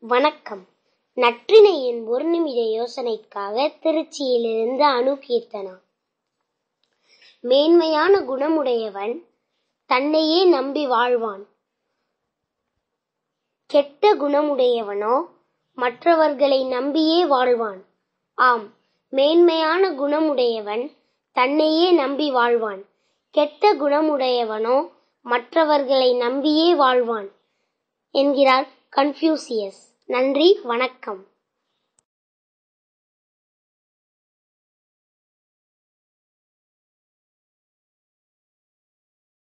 வணக்கம் நற்றினையின் ஒரு நிமிட யோசனைக்காக திருச்சியிலிருந்து அணுகீர்த்தனா மேன்மையான குணமுடையவன் தன்னையே நம்பி வாழ்வான் கெட்ட குணமுடையவனோ மற்றவர்களை நம்பியே வாழ்வான் ஆம் மேன்மையான குணமுடையவன் தன்னையே நம்பி வாழ்வான் கெட்ட குணமுடையவனோ மற்றவர்களை நம்பியே வாழ்வான் என்கிறார் கன்ஃபியூசியஸ் நன்றி வணக்கம்